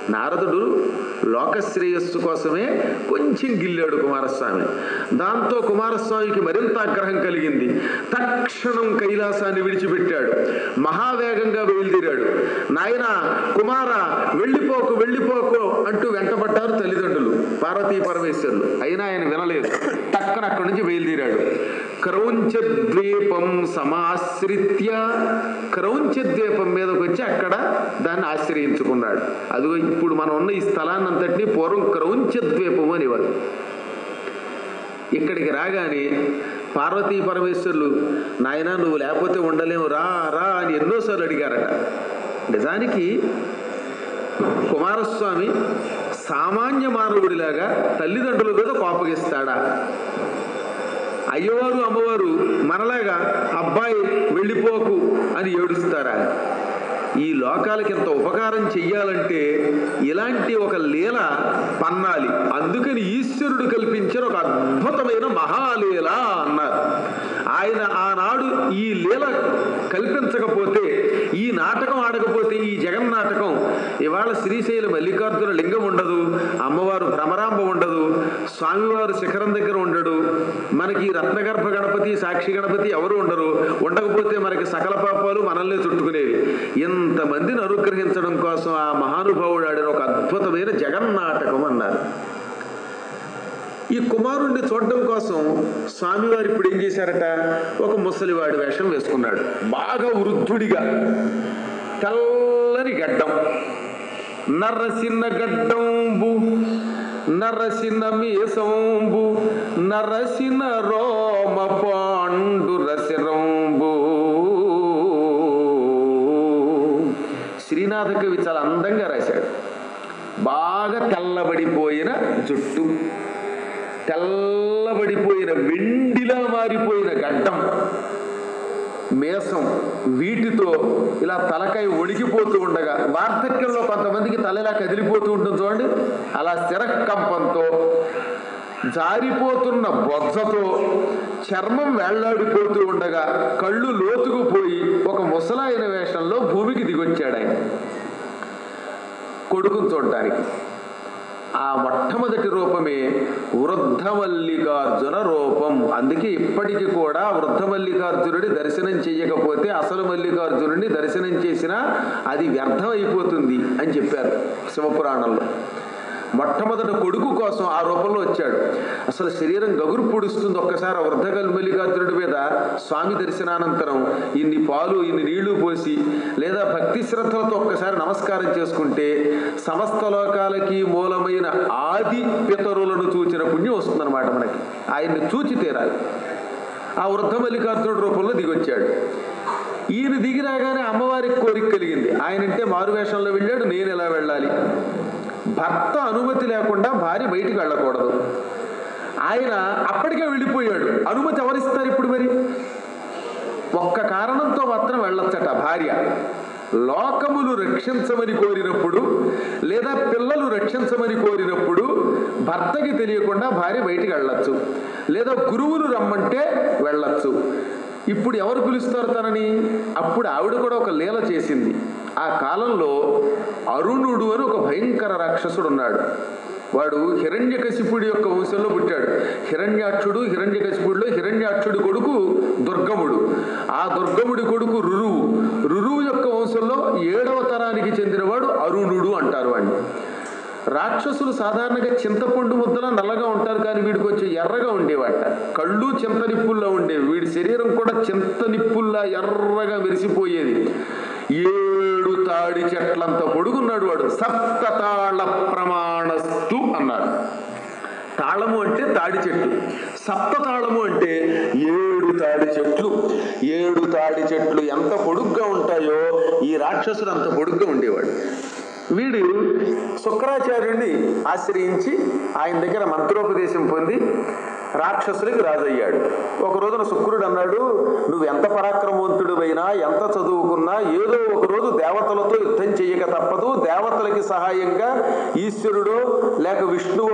నారదుడు లోకశ్రేయస్సు కోసమే కొంచెం గిల్లాడు కుమారస్వామి దాంతో కుమారస్వామికి మరింత ఆగ్రహం కలిగింది తక్షణం కైలాసాన్ని విడిచిపెట్టాడు మహావేగంగా బయలుదేరాడు నాయన కుమార వెళ్ళిపోకు వెళ్ళిపోకు అంటూ వెంటబడ్డారు తల్లిదండ్రులు పార్వతీ పరమేశ్వరులు అయినా ఆయన వినలేదు టక్కన అక్కడి నుంచి బయలుదేరాడు క్రౌంచ ద్వీపం సమాశ్రిత్య క్రౌంచ ద్వీపం మీదకి వచ్చి అక్కడ దాన్ని ఆశ్రయించుకున్నాడు అదిగో ఇప్పుడు మనం ఉన్న ఈ స్థలాన్ని అంతటినీ పూర్వం క్రౌంచ ద్వీపం అనేవారు ఇక్కడికి రాగానే పార్వతీ పరమేశ్వరులు నాయన నువ్వు లేకపోతే ఉండలేవు రా రా అని ఎన్నోసార్లు అడిగారట నిజానికి కుమారస్వామి సామాన్య మానవుడిలాగా తల్లిదండ్రుల మీద కోపగిస్తాడా అయ్యవారు అమ్మవారు మనలాగా అబ్బాయి వెళ్ళిపోకు అని ఏడుస్తారా ఈ లోకాలకి ఇంత ఉపకారం చెయ్యాలంటే ఇలాంటి ఒక లీల పన్నాలి అందుకని ఈశ్వరుడు కల్పించిన ఒక అద్భుతమైన మహాలీల అన్నారు ఆయన ఆనాడు ఈ లీల కల్పించకపోతే ఈ నాటకం ఆడకపోతే ఈ జగన్నాటకం ఇవాళ శ్రీశైల మల్లికార్జున లింగం ఉండదు అమ్మవారు భ్రమరాంబ ఉండదు స్వామివారు శిఖరం దగ్గర ఉండడు మనకి రత్నగర్భ గణపతి సాక్షి గణపతి ఎవరు ఉండరు ఉండకపోతే మనకి సకల పాపాలు మనల్ని చుట్టుకునేవి ఇంతమందిని అనుగ్రహించడం కోసం ఆ మహానుభావుడు ఆడిన ఒక అద్భుతమైన జగన్నాటకం అన్నారు ఈ కుమారుణ్ణి చూడడం కోసం స్వామివారు ఇప్పుడు ఏం చేశారట ఒక ముసలివాడి వేషం వేసుకున్నాడు బాగా వృద్ధుడిగా తెల్లని గడ్డం నర్రసిన గడ్డంబు నరసిన మీసంబు నరసిన రోమ పాండు రసిరంబు శ్రీనాథ కవి చాలా అందంగా రాశాడు బాగా తెల్లబడిపోయిన జుట్టు తెల్లబడిపోయిన వెండిలా మారిపోయిన గడ్డం మేసం వీటితో ఇలా తలకాయ ఒడిగిపోతూ ఉండగా వార్ధక్యంలో కొంతమందికి తల ఇలా కదిలిపోతూ ఉంటుంది చూడండి అలా స్థిరకంపంతో జారిపోతున్న బొజ్జతో చర్మం వేళ్లాడిపోతూ ఉండగా కళ్ళు లోతుకుపోయి ఒక ముసలాయన వేషంలో భూమికి దిగొచ్చాడు ఆయన కొడుకుని చూడటానికి ఆ మొట్టమొదటి రూపమే వృద్ధమల్లికార్జున రూపం అందుకే ఇప్పటికీ కూడా వృద్ధమల్లికార్జునుడి దర్శనం చేయకపోతే అసలు మల్లికార్జునుడిని దర్శనం చేసినా అది వ్యర్థం అయిపోతుంది అని చెప్పారు శివపురాణంలో మొట్టమొదట కొడుకు కోసం ఆ రూపంలో వచ్చాడు అసలు శరీరం గగురు పొడుస్తుంది ఒక్కసారి ఆ వృద్ధగల్ మల్లికార్జునుడి మీద స్వామి దర్శనానంతరం ఇన్ని పాలు ఇన్ని నీళ్లు పోసి లేదా భక్తి శ్రద్ధలతో ఒక్కసారి నమస్కారం చేసుకుంటే సమస్త లోకాలకి మూలమైన ఆది పితరులను చూచిన పుణ్యం వస్తుందన్నమాట మనకి ఆయన్ని చూచి తీరాలి ఆ వృద్ధ మల్లికార్జునుడి రూపంలో దిగొచ్చాడు ఈయన దిగి రాగానే అమ్మవారికి కోరిక కలిగింది ఆయనంటే మారువేషంలో వెళ్ళాడు నేను ఎలా వెళ్ళాలి భర్త అనుమతి లేకుండా భార్య బయటికి వెళ్ళకూడదు ఆయన అప్పటికే వెళ్ళిపోయాడు అనుమతి ఎవరిస్తారు ఇప్పుడు మరి ఒక్క కారణంతో మాత్రం వెళ్ళొచ్చట భార్య లోకములు రక్షించమని కోరినప్పుడు లేదా పిల్లలు రక్షించమని కోరినప్పుడు భర్తకి తెలియకుండా భార్య బయటికి వెళ్ళొచ్చు లేదా గురువులు రమ్మంటే వెళ్ళొచ్చు ఇప్పుడు ఎవరు పిలుస్తారు తనని అప్పుడు ఆవిడ కూడా ఒక లీల చేసింది ఆ కాలంలో అరుణుడు అని ఒక భయంకర రాక్షసుడు ఉన్నాడు వాడు హిరణ్యకశిపుడి యొక్క వంశంలో పుట్టాడు హిరణ్యాక్షుడు హిరణ్యకశిపుడిలో హిరణ్యాక్షుడి కొడుకు దుర్గముడు ఆ దుర్గముడి కొడుకు రురువు రురువు యొక్క వంశంలో ఏడవ తరానికి చెందినవాడు అరుణుడు అంటారు వాడిని రాక్షసులు సాధారణంగా చింతపండు ముద్దలా నల్లగా ఉంటారు కానీ వీడికి వచ్చి ఎర్రగా ఉండేవాట కళ్ళు చింత నిప్పుల్లా ఉండేవి వీడి శరీరం కూడా చింత నిప్పుల్లా ఎర్రగా మెరిసిపోయేది ఏడు తాడి చెట్లంత పొడుగున్నాడు వాడు సప్తతాళ ప్రమాణస్తు అన్నాడు తాళము అంటే తాడి చెట్టు సప్త తాళము అంటే ఏడు తాడి చెట్లు ఏడు తాడి చెట్లు ఎంత పొడుగ్గా ఉంటాయో ఈ రాక్షసుడు అంత పొడుగ్గా ఉండేవాడు వీడు శుక్రాచార్యుడిని ఆశ్రయించి ఆయన దగ్గర మంత్రోపదేశం పొంది రాక్షసులకి రాజయ్యాడు ఒక రోజున శుక్రుడు అన్నాడు నువ్వు ఎంత పరాక్రమవంతుడు అయినా ఎంత చదువుకున్నా ఏదో ఒక రోజు దేవతలతో యుద్ధం చెయ్యక తప్పదు దేవతలకి సహాయంగా ఈశ్వరుడో లేక విష్ణువో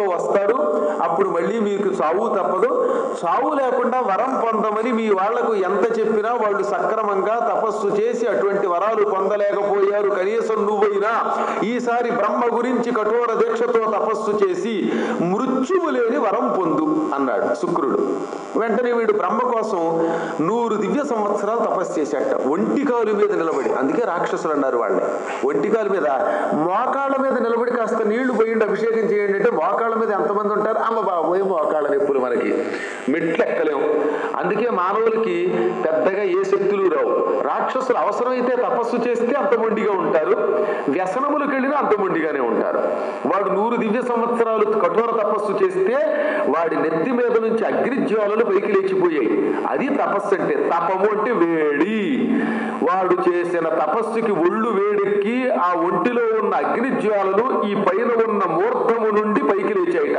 వస్తారు అప్పుడు మళ్ళీ మీకు చావు తప్పదు చావు లేకుండా వరం పొందమని మీ వాళ్లకు ఎంత చెప్పినా వాళ్ళు సక్రమంగా తపస్సు చేసి అటువంటి వరాలు పొందలేకపోయారు కనీసం నువ్వైనా ఈసారి బ్రహ్మ గురించి కఠోర దీక్షతో తపస్సు చేసి మృత్యువు లేని వరం పొందు అన్నాడు శుక్రుడు వెంటనే వీడు బ్రహ్మ కోసం నూరు దివ్య సంవత్సరాలు తపస్సు చేశాట ఒంటికాలు మీద నిలబడి అందుకే రాక్షసులు అన్నారు వాళ్ళని ఒంటికాలు మీద మోకాళ్ళ మీద నిలబడి కాస్త నీళ్లు పోయిండి అభిషేకం చేయండి అంటే మోకాళ్ళ మీద ఎంతమంది ఉంటారు అమ్మ బాబోయ్ మోకాళ్ళ నొప్పులు మనకి మెట్లు ఎక్కలేం అందుకే మానవులకి పెద్దగా ఏ శక్తులు రావు రాక్షసులు అవసరమైతే తపస్సు చేస్తే అంత మొండిగా ఉంటారు వ్యసనములకు వెళ్ళినా అంత మొండిగానే ఉంటారు వాడు నూరు దివ్య సంవత్సరాలు కఠోర తపస్సు చేస్తే వాడి నెత్తి మీద నుంచి అగ్నిజ్వాలలు పైకి లేచిపోయాయి అది తపస్సు అంటే తపము అంటే వేడి వాడు చేసిన తపస్సుకి ఒళ్ళు వేడెక్కి ఆ ఒంటిలో ఉన్న అగ్నిజ్వాలలు ఈ పైన ఉన్న మూర్ధము నుండి పైకి లేచాయిట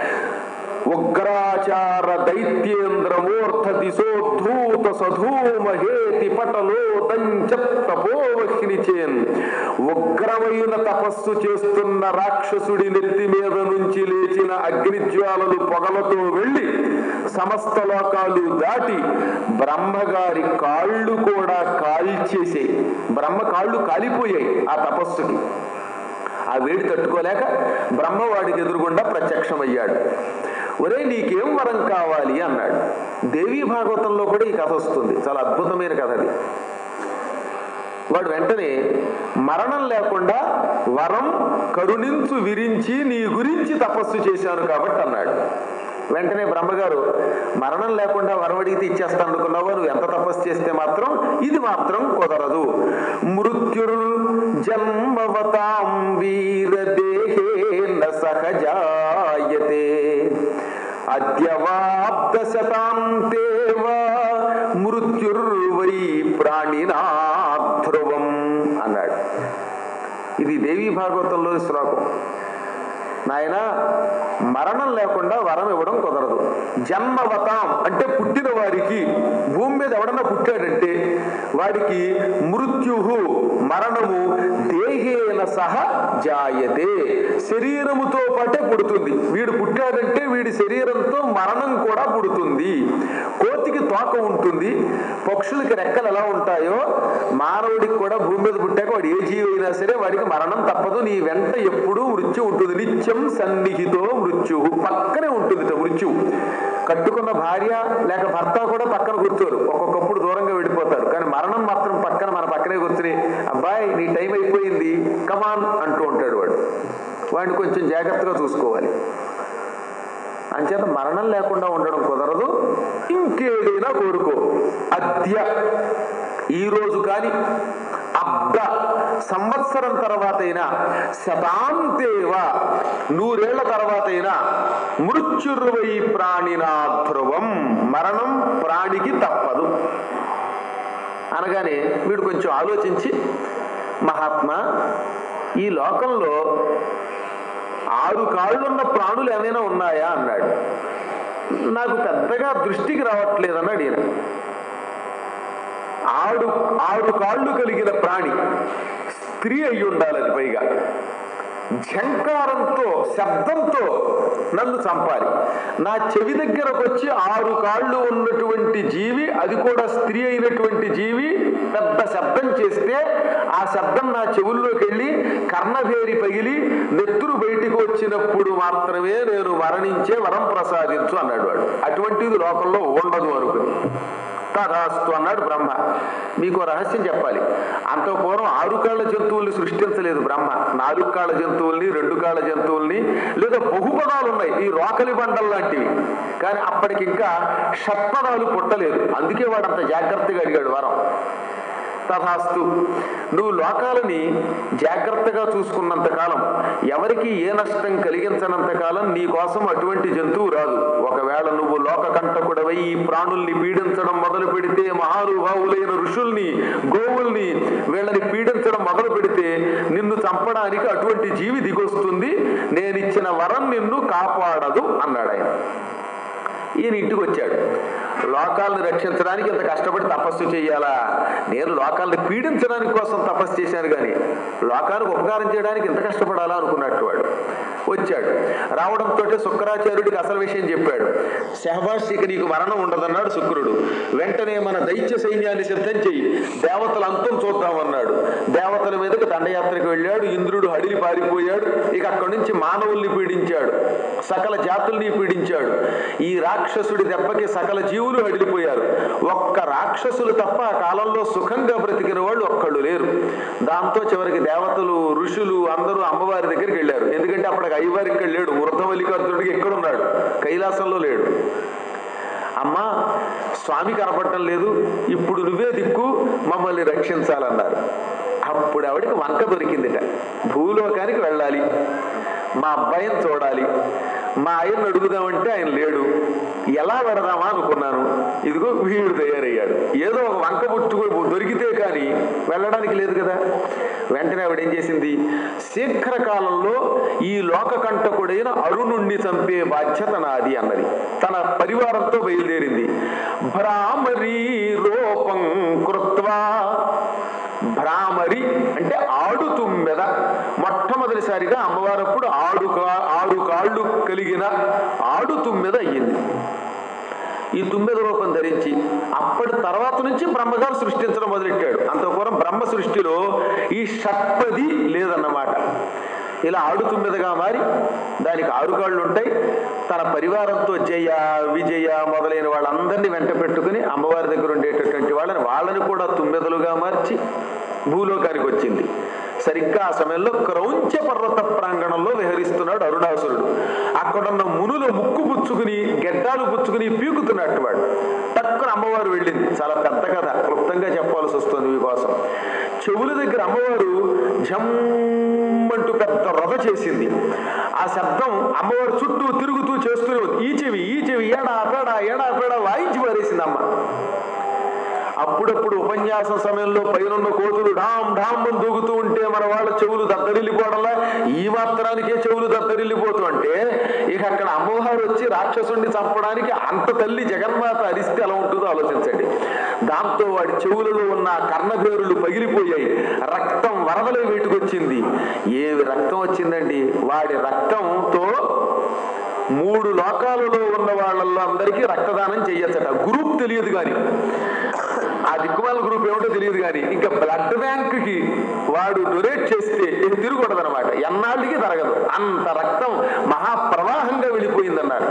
ఉగ్రాచార దైత్యేంద్ర మూర్ధ దిశోద్ధూత సధూమహేతి పటలో దంచత్తపోవహ్నిచేన్ ఉగ్రమైన తపస్సు చేస్తున్న రాక్షసుడి నెత్తి మీద నుంచి లేచిన అగ్నిజ్వాలలు పొగలతో వెళ్ళి సమస్త లోకాలు దాటి బ్రహ్మగారి కాళ్ళు కూడా కాల్చేసాయి బ్రహ్మ కాళ్ళు కాలిపోయాయి ఆ తపస్సుకి ఆ వేడి తట్టుకోలేక బ్రహ్మవాడికి ఎదురుగుండా ప్రత్యక్షమయ్యాడు ఒరే నీకేం వరం కావాలి అన్నాడు దేవీ భాగవతంలో కూడా ఈ కథ వస్తుంది చాలా అద్భుతమైన కథ అది వాడు వెంటనే మరణం లేకుండా వరం కరుణించు విరించి నీ గురించి తపస్సు చేశాను కాబట్టి అన్నాడు వెంటనే బ్రహ్మగారు మరణం లేకుండా వరం అడిగితే ఇచ్చేస్తాను అనుకున్నావా నువ్వు ఎంత తపస్సు చేస్తే మాత్రం ఇది మాత్రం కుదరదు మృత్యుర్ జన్మవతాం వీరదేహేన సహజాయతే అద్యవాబ్ద శతాంతేవ మృత్యుర్వై ప్రాణినా ధ్రువం అన్నాడు ఇది దేవీ భాగవతంలో శ్లోకం నాయన మరణం లేకుండా వరం ఇవ్వడం కుదరదు జన్మవతాం అంటే పుట్టిన వారికి భూమి మీద ఎవడన్నా పుట్టాడంటే వాడికి మృత్యు మరణము దేహేన సహ జాయతే శరీరముతో పాటే పుడుతుంది వీడు పుట్టాడంటే వీడి శరీరంతో మరణం కూడా పుడుతుంది కోతికి తోక ఉంటుంది పక్షులకి రెక్కలు ఎలా ఉంటాయో మానవుడికి కూడా భూమి మీద పుట్టాక వాడు ఏ జీవి అయినా సరే వాడికి మరణం తప్పదు నీ వెంట ఎప్పుడూ మృత్యు ఉంటుంది నిత్యం సన్నిహితో మృత్యు పక్కనే ఉంటుంది మృత్యు కట్టుకున్న భార్య లేక భర్త కూడా పక్కన కూర్చోరు ఒక్కొక్కప్పుడు దూరంగా వెళ్ళిపోతారు కానీ మరణం మాత్రం పక్కన మన పక్కనే కూర్చుని అబ్బాయి నీ టైం అయిపోయింది కమాన్ అంటూ ఉంటాడు వాడు వాడిని కొంచెం జాగ్రత్తగా చూసుకోవాలి అంచేత మరణం లేకుండా ఉండడం కుదరదు ఇంకేదైనా కోరుకో అద్య ఈ రోజు కానీ అబ్ద సంవత్సరం తర్వాత అయినా శతాంతేవ నూరేళ్ల తర్వాత అయినా మృత్యుర్వై ప్రాణినా ధ్రువం మరణం ప్రాణికి తప్పదు అనగానే వీడు కొంచెం ఆలోచించి మహాత్మా ఈ లోకంలో ఆరు కాళ్ళున్న ప్రాణులు ఏమైనా ఉన్నాయా అన్నాడు నాకు పెద్దగా దృష్టికి రావట్లేదు అన్నాడు ఈయన ఆడు ఆరు కాళ్ళు కలిగిన ప్రాణి స్త్రీ అయి ఉండాలి అది పైగా ఝంకారంతో శబ్దంతో నన్ను చంపాలి నా చెవి దగ్గరకు వచ్చి ఆరు కాళ్ళు ఉన్నటువంటి జీవి అది కూడా స్త్రీ అయినటువంటి జీవి పెద్ద శబ్దం చేస్తే ఆ శబ్దం నా చెవుల్లోకి వెళ్ళి కర్ణభేరి పగిలి నెత్తురు బయటికి వచ్చినప్పుడు మాత్రమే నేను మరణించే వరం ప్రసాదించు అన్నాడు వాడు అటువంటిది లోకంలో ఉండదు అనుకుని తథాస్తు అన్నాడు బ్రహ్మ మీకు ఓ రహస్యం చెప్పాలి అంత పూర్వం ఆరు కాళ్ళ జంతువుల్ని సృష్టించలేదు బ్రహ్మ నాలుగు కాళ్ళ జంతువుల్ని రెండు కాళ్ళ జంతువుల్ని లేదా బహుపదాలు ఉన్నాయి ఈ రోకలి బండల్ లాంటివి కానీ అప్పటికి ఇంకా షట్పదాలు పుట్టలేదు అందుకే వాడు అంత జాగ్రత్తగా అడిగాడు వరం తథాస్తు నువ్వు లోకాలని జాగ్రత్తగా చూసుకున్నంత కాలం ఎవరికి ఏ నష్టం కలిగించనంత కాలం నీ కోసం అటువంటి జంతువు రాదు ఒకవేళ నువ్వు లోక కంటకుడవై ఈ ప్రాణుల్ని పీడించడం మొదలు పెడితే మహానుభావులైన ఋషుల్ని గోవుల్ని వీళ్ళని పీడించడం మొదలు పెడితే నిన్ను చంపడానికి అటువంటి జీవి దిగొస్తుంది నేనిచ్చిన వరం నిన్ను కాపాడదు అన్నాడు ఆయన ఈయన ఇంటికి వచ్చాడు లోకాలను రక్షించడానికి ఇంత కష్టపడి తపస్సు చేయాలా నేను లోకాలను పీడించడానికి కోసం తపస్సు చేశాను కానీ లోకానికి ఉపకారం చేయడానికి ఇంత కష్టపడాలా అనుకున్నట్టు వాడు వచ్చాడు రావడంతో శుక్రాచార్యుడికి అసలు విషయం చెప్పాడు శహబాష్ ఇక నీకు మరణం ఉండదన్నాడు శుక్రుడు వెంటనే మన దైత్య సైన్యాన్ని సిద్ధం చెయ్యి దేవతల అంతం చూద్దామన్నాడు దేవతల మీదకి దండయాత్రకు వెళ్ళాడు ఇంద్రుడు హడిలి పారిపోయాడు ఇక అక్కడి నుంచి మానవుల్ని పీడించాడు సకల జాతుల్ని పీడించాడు ఈ రాక్షసుడి దెబ్బకి సకల జీవులు హడిలిపోయారు ఒక్క రాక్షసులు తప్ప ఆ కాలంలో సుఖంగా బ్రతికిన వాళ్ళు ఒక్కళ్ళు లేరు దాంతో చివరికి దేవతలు ఋషులు అందరూ అమ్మవారి దగ్గరికి వెళ్ళారు ఎందుకంటే అప్పటికి అయ్యవారి ఇక్కడ లేడు వృద్ధవల్లికార్జునుడికి ఎక్కడున్నాడు కైలాసంలో లేడు అమ్మా స్వామి కనపడటం లేదు ఇప్పుడు నువ్వే దిక్కు మమ్మల్ని రక్షించాలన్నారు అప్పుడు ఆవిడకి వంక దొరికిందిట భూలోకానికి వెళ్ళాలి మా అబ్బాయిని చూడాలి మా ఆయన్ని అడుగుదామంటే ఆయన లేడు ఎలా పెడదామా అనుకున్నాను ఇదిగో వీడు తయారయ్యాడు ఏదో ఒక వంక పుట్టుకు దొరికితే కానీ వెళ్ళడానికి లేదు కదా వెంటనే ఆవిడ ఏం చేసింది శీఘ్రకాలంలో ఈ లోకకంటకుడైన అరుణుణ్ణి చంపే బాధ్యత నాది అన్నది తన పరివారంతో బయలుదేరింది భ్రామరీ రూపం కృత్వా భ్రామరి అంటే ఆడు తుమ్మెద మొట్టమొదటిసారిగా అమ్మవారప్పుడు ఆడు కా- ఆరు కాళ్ళు కలిగిన ఆడు తుమ్మెద అయ్యింది ఈ తుమ్మెద రూపం ధరించి అప్పటి తర్వాత నుంచి బ్రహ్మగారు సృష్టించడం మొదలెట్టాడు అంతపూర్వం బ్రహ్మ సృష్టిలో ఈ షట్పది లేదన్నమాట ఇలా ఆడు తుమ్మెదగా మారి దానికి ఆరు కాళ్ళు ఉంటాయి తన పరివారంతో జయ విజయ మొదలైన వాళ్ళందరినీ వెంట పెట్టుకుని అమ్మవారి దగ్గర ఉండేటటువంటి వాళ్ళని వాళ్ళని కూడా తుమ్మెదలుగా మార్చి భూలోకానికి వచ్చింది సరిగ్గా ఆ సమయంలో క్రౌంచ పర్వత ప్రాంగణంలో విహరిస్తున్నాడు అరుణాసురుడు అక్కడున్న మునులు ముక్కు పుచ్చుకుని గెడ్డాలు పుచ్చుకుని పీకుతున్నట్టు వాడు టక్కున అమ్మవారు వెళ్ళింది చాలా పెద్ద కథ క్లుప్తంగా చెప్పాల్సి వస్తుంది మీకోసం చెవుల దగ్గర అమ్మవారు జమ్మంటూ పెద్ద రథ చేసింది ఆ శబ్దం అమ్మవారు చుట్టూ తిరుగుతూ చేస్తూనే ఉంది ఈ చెవి ఈ చెవి ఏడా పేడ ఏడా పేడ వాయించి పారేసింది అమ్మ అప్పుడప్పుడు ఉపన్యాసం సమయంలో పైనున్న కోతులు ఢామ్ ఢామ్ అని దూకుతూ ఉంటే మన వాళ్ళ చెవులు దద్దరిల్లిపోవడంలా ఈ మాత్రానికే చెవులు దద్దరిల్లిపోతూ అంటే ఇక అక్కడ అమ్మవారు వచ్చి రాక్షసుడిని చంపడానికి అంత తల్లి జగన్మాత అరిస్తే ఎలా ఉంటుందో ఆలోచించండి దాంతో వాడి చెవులలో ఉన్న కర్ణభేరులు పగిలిపోయాయి రక్తం వరదలై వీటికొచ్చింది ఏవి రక్తం వచ్చిందండి వాడి రక్తంతో మూడు లోకాలలో ఉన్న వాళ్ళల్లో అందరికీ రక్తదానం చెయ్యొచ్చట గ్రూప్ తెలియదు కానీ ఆ దిక్కుమాల గ్రూప్ ఏమిటో తెలియదు కానీ ఇంకా బ్లడ్ బ్యాంక్ కి వాడు డొనేట్ చేస్తే ఇది తిరగకూడదు అనమాట ఎన్నాళ్ళకి తరగదు అంత రక్తం మహాప్రవాహంగా వెళ్ళిపోయిందన్నారు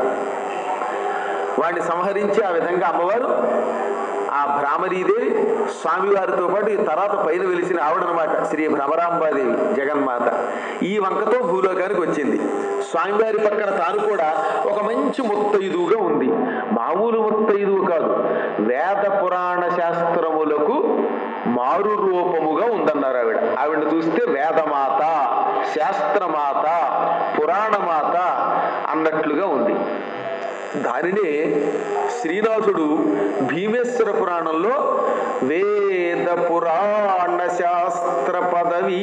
వాడిని సంహరించి ఆ విధంగా అమ్మవారు ఆ భ్రామరీదేవి స్వామివారితో పాటు ఈ తర్వాత పైన వెలిసిన ఆవిడనమాట శ్రీ భ్రమరాంబాదేవి జగన్మాత ఈ వంకతో భూలోకానికి వచ్చింది స్వామివారి పక్కన తాను కూడా ఒక మంచి ముత్తైదువుగా ఉంది మామూలు ముత్తైదువు కాదు వేద పురాణ శాస్త్రములకు మారు రూపముగా ఉందన్నారు ఆవిడ ఆవిడని చూస్తే వేదమాత శాస్త్రమాత పురాణమాత అన్నట్లుగా ఉంది దానినే శ్రీనాథుడు భీమేశ్వర పురాణంలో వేద పురాణ శాస్త్ర పదవీ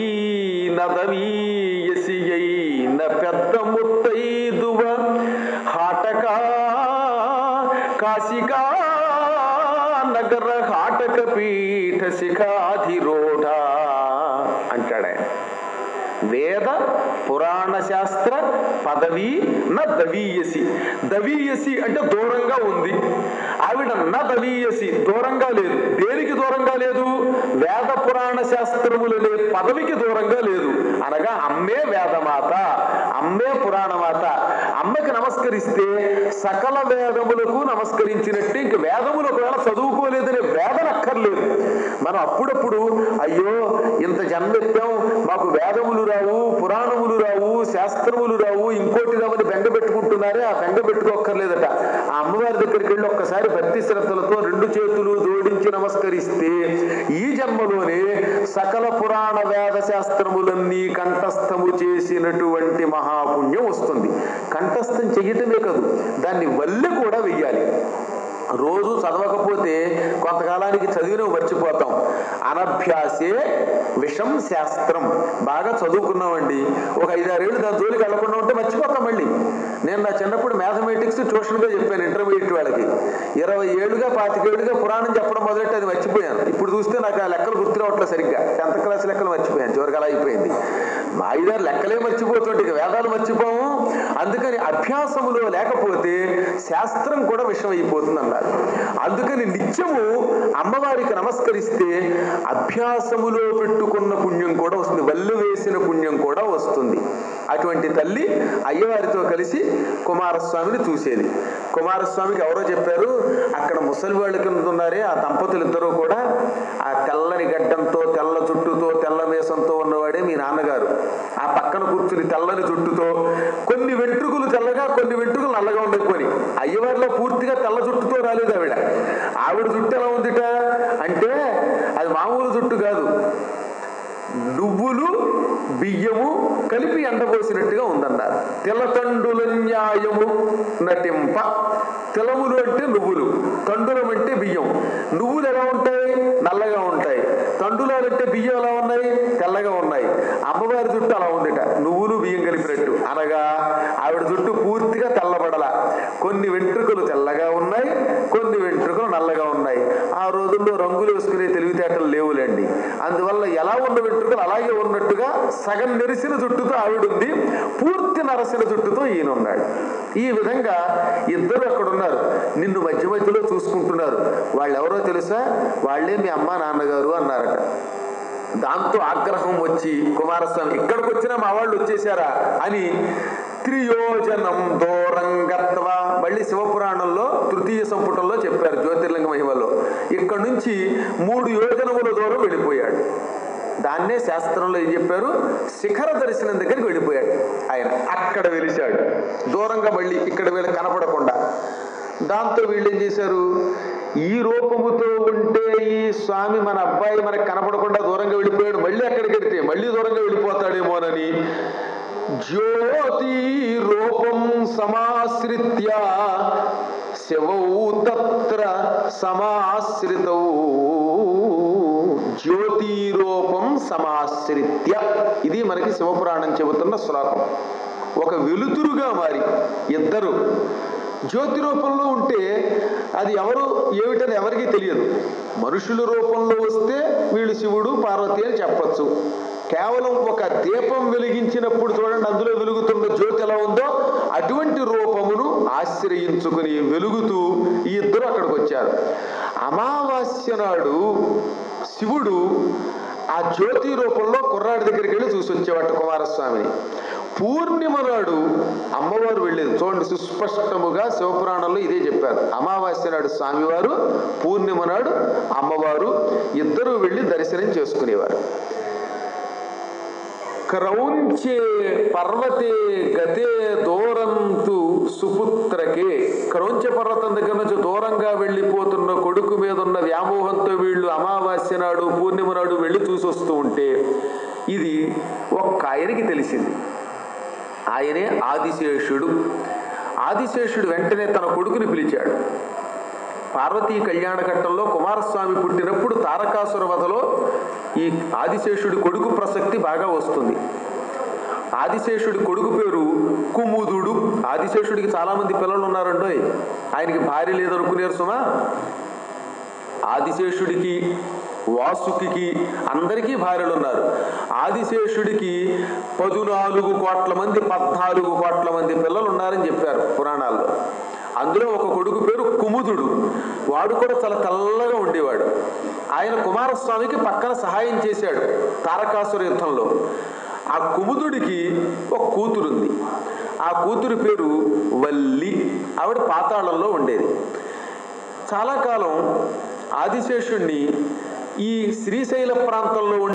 నదవీయసి అయిన పెద్ద ముత్తైదువ హాటకా కాశికా నగర హాటక పీఠ శిఖాధిరోఢ అంటాడు ఆయన వేద పురాణ శాస్త్ర పదవి న దవీయసి దవీయసి అంటే దూరంగా ఉంది ఆవిడ న దవీయసి దూరంగా లేదు దేనికి దూరంగా లేదు వేద పురాణ శాస్త్రములనే పదవికి దూరంగా లేదు అనగా అమ్మే వేదమాత అమ్మే పురాణమాత అమ్మకి నమస్కరిస్తే సకల వేదములకు నమస్కరించినట్టే ఇంక వేదములు ఒకవేళ చదువుకోలేదనే వేదన అక్కర్లేదు మనం అప్పుడప్పుడు అయ్యో ఇంత జన్మెత్తాం మాకు వేదములు రావు పురాణములు రావు శాస్త్రములు రావు ఇంకోటి రావని బెంగ పెట్టుకుంటున్నారే ఆ బెంగ పెట్టుకోక్కర్లేదట ఆ అమ్మవారి దగ్గరికి వెళ్ళి ఒక్కసారి భక్తి శ్రద్ధలతో రెండు చేతులు జోడించి నమస్కరిస్తే ఈ జన్మలోనే సకల పురాణ వేద శాస్త్రములన్నీ కంఠస్థము చేసినటువంటి మహాపుణ్యం వస్తుంది కంఠస్థం చెయ్యటమే కాదు దాన్ని వల్లె కూడా వెయ్యాలి రోజు చదవకపోతే కొంతకాలానికి చదివిన మర్చిపోతాం అనభ్యాసే విషం శాస్త్రం బాగా చదువుకున్నామండి ఒక ఐదారేళ్ళు దాని జోలికి వెళ్లకుండా ఉంటే మర్చిపోతాం మళ్ళీ నేను నా చిన్నప్పుడు మ్యాథమెటిక్స్ ట్యూషన్గా చెప్పాను ఇంటర్మీడియట్ వాళ్ళకి ఇరవై ఏళ్ళుగా పాతికేళ్ళుగా పురాణం చెప్పడం మొదలెట్టి అది మర్చిపోయాను ఇప్పుడు చూస్తే నాకు ఆ లెక్కలు గుర్తు రావట్లేదు సరిగ్గా టెన్త్ క్లాస్ లెక్కలు మర్చిపోయాను చివరికి అలా అయిపోయింది మా ఐదారు లెక్కలే మర్చిపోతుంటే ఇక వేదాలు మర్చిపోము అందుకని అభ్యాసములో లేకపోతే శాస్త్రం కూడా విషయం అయిపోతుంది అన్నారు అందుకని నిత్యము అమ్మవారికి నమస్కరిస్తే అభ్యాసములో పెట్టుకున్న పుణ్యం కూడా వస్తుంది వల్లు వేసిన పుణ్యం కూడా వస్తుంది అటువంటి తల్లి అయ్యవారితో కలిసి కుమారస్వామిని చూసేది కుమారస్వామికి ఎవరో చెప్పారు అక్కడ ముసలి వాళ్ళు కింద ఉన్నారే ఆ దంపతులు ఇద్దరూ కూడా ఆ తెల్లని గడ్డంతో తెల్ల జుట్టుతో తెల్ల మీసంతో ఉన్నవాడే మీ నాన్నగారు ఆ పక్కన కూర్చుని తెల్లని జుట్టుతో కొన్ని వెంట్రుకలు తెల్లగా కొన్ని వెంట్రుకలు నల్లగా ఉండకపోయి అయ్యవారిలో పూర్తిగా తెల్ల జుట్టుతో రాలేదు ఆవిడ ఆవిడ జుట్టు ఎలా ఉందిట అంటే అది మామూలు జుట్టు కాదు నువ్వులు బియ్యము కలిపి ఎండబోసినట్టుగా ఉందన్నారు తిలతండుల న్యాయము నటింప తిలములు అంటే నువ్వులు తండులం అంటే బియ్యం నువ్వులు ఎలా ఉంటాయి నల్లగా ఉంటాయి తండులాలు అంటే బియ్యం ఎలా ఉన్నాయి తెల్లగా ఉన్నాయి అమ్మవారి జుట్టు అలా ఉందిట నువ్వులు బియ్యం కలిపినట్టు అనగా ఆవిడ జుట్టు పూర్తిగా తెల్లబడల కొన్ని వెంట్రుకలు తెల్లగా ఉన్నాయి కొన్ని వెంట్రుకలు నల్లగా ఉన్నాయి ఆ రోజుల్లో రంగులు వేసుకునే తెలివితేటలు లేవులేండి అందువల్ల ఎలా ఉన్న వెంట్రుకలు అలాగే ఉన్నట్టుగా సగం నెరిసిన జుట్టుతో ఆవిడ ఉంది పూర్తి నరసిన జుట్టుతో ఈయన ఉన్నాడు ఈ విధంగా ఇద్దరు అక్కడ ఉన్నారు నిన్ను మధ్య మధ్యలో చూసుకుంటున్నారు వాళ్ళు ఎవరో తెలుసా వాళ్ళే మీ అమ్మ నాన్నగారు అన్నారట దాంతో ఆగ్రహం వచ్చి కుమారస్వామి ఇక్కడికి వచ్చినా మా వాళ్ళు వచ్చేసారా అని త్రియోజనం దూరంగత్వ మళ్ళీ శివపురాణంలో తృతీయ సంపుటంలో చెప్పారు జ్యోతిర్లింగ మహిమలో ఇక్కడ నుంచి మూడు యోజనముల దూరం వెళ్ళిపోయాడు దాన్నే శాస్త్రంలో ఏం చెప్పారు శిఖర దర్శనం దగ్గరికి వెళ్ళిపోయాడు ఆయన అక్కడ వెలిశాడు దూరంగా మళ్ళీ ఇక్కడ వీళ్ళు కనపడకుండా దాంతో వీళ్ళు ఏం చేశారు ఈ రూపముతో ఉంటే ఈ స్వామి మన అబ్బాయి మనకు కనపడకుండా దూరంగా వెళ్ళిపోయాడు మళ్ళీ అక్కడికి వెళ్తే మళ్ళీ దూరంగా వెళ్ళిపోతాడేమోనని జ్యోతి రూపం సమాశ్రిత్య శివౌ తత్ర సమాశ్రితౌ జ్యోతి రూపం సమాశ్రిత్య ఇది మనకి శివపురాణం చెబుతున్న శ్లోకం ఒక వెలుతురుగా మారి ఇద్దరు జ్యోతి రూపంలో ఉంటే అది ఎవరు ఏమిటని ఎవరికీ తెలియదు మనుషుల రూపంలో వస్తే వీళ్ళు శివుడు పార్వతి అని చెప్పచ్చు కేవలం ఒక దీపం వెలిగించినప్పుడు చూడండి అందులో వెలుగుతున్న జ్యోతి ఎలా ఉందో అటువంటి రూపమును ఆశ్రయించుకుని వెలుగుతూ ఈ ఇద్దరు అక్కడికి వచ్చారు అమావాస్య నాడు శివుడు ఆ జ్యోతి రూపంలో కుర్రాడి దగ్గరికి వెళ్ళి చూసి వచ్చేవాట కుమారస్వామిని పూర్ణిమ నాడు అమ్మవారు వెళ్ళేది చూడండి సుస్పష్టముగా శివపురాణంలో ఇదే చెప్పారు అమావాస్య నాడు స్వామివారు పూర్ణిమ నాడు అమ్మవారు ఇద్దరూ వెళ్ళి దర్శనం చేసుకునేవారు క్రౌంచే పర్వతే గతే దూరంతు సుపుత్రకే క్రౌంచ పర్వతం దగ్గర నుంచి దూరంగా వెళ్ళిపోతున్న కొడుకు మీద ఉన్న వ్యామోహంతో వీళ్ళు అమావాస్య నాడు పూర్ణిమ నాడు వెళ్ళి చూసి వస్తూ ఉంటే ఇది ఒక్క ఆయనకి తెలిసింది ఆయనే ఆదిశేషుడు ఆదిశేషుడు వెంటనే తన కొడుకుని పిలిచాడు పార్వతీ కళ్యాణ ఘట్టంలో కుమారస్వామి పుట్టినప్పుడు తారకాసుర వధలో ఈ ఆదిశేషుడి కొడుకు ప్రసక్తి బాగా వస్తుంది ఆదిశేషుడి కొడుకు పేరు కుముదుడు ఆదిశేషుడికి చాలా మంది పిల్లలు ఉన్నారండోయ్ ఆయనకి భార్య లేదనుకునేరు సుమా ఆదిశేషుడికి వాసుకి అందరికీ భార్యలు ఉన్నారు ఆదిశేషుడికి పదునాలుగు కోట్ల మంది పద్నాలుగు కోట్ల మంది పిల్లలు ఉన్నారని చెప్పారు పురాణాల్లో అందులో ఒక కొడుకు పేరు కుముదుడు వాడు కూడా చాలా తెల్లగా ఉండేవాడు ఆయన కుమారస్వామికి పక్కన సహాయం చేశాడు తారకాసుర యుద్ధంలో ఆ కుముదుడికి ఒక కూతురుంది ఆ కూతురు పేరు వల్లి ఆవిడ పాతాళంలో ఉండేది చాలా కాలం ఆదిశేషుణ్ణి ఈ శ్రీశైల ప్రాంతంలో ఉండే